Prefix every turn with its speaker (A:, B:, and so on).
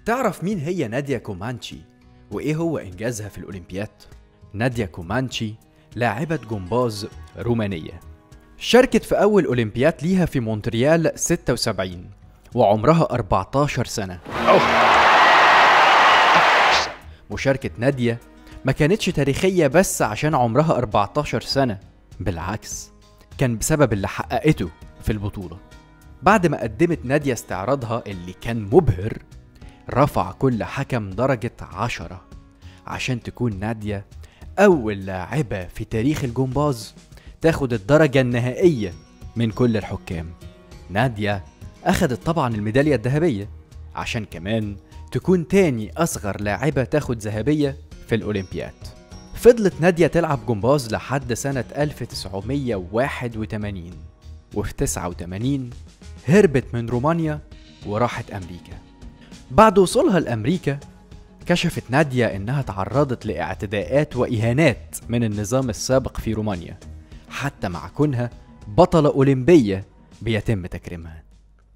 A: تعرف مين هي ناديا كومانشي وإيه هو إنجازها في الأولمبياد؟ ناديا كومانشي لاعبة جمباز رومانية شاركت في أول أولمبياد ليها في مونتريال 76 وعمرها 14 سنة مشاركة نادية ما كانتش تاريخية بس عشان عمرها 14 سنة بالعكس كان بسبب اللي حققته في البطولة بعد ما قدمت نادية استعراضها اللي كان مبهر رفع كل حكم درجة عشرة عشان تكون نادية أول لاعبة في تاريخ الجمباز تاخد الدرجة النهائية من كل الحكام نادية أخدت طبعا الميدالية الذهبية عشان كمان تكون تاني أصغر لاعبة تاخد ذهبية في الأولمبياد فضلت نادية تلعب جمباز لحد سنة 1981 وفي 89 هربت من رومانيا وراحت أمريكا بعد وصولها لأمريكا كشفت نادية إنها تعرضت لاعتداءات وإهانات من النظام السابق في رومانيا حتى مع كونها بطلة أولمبية بيتم تكريمها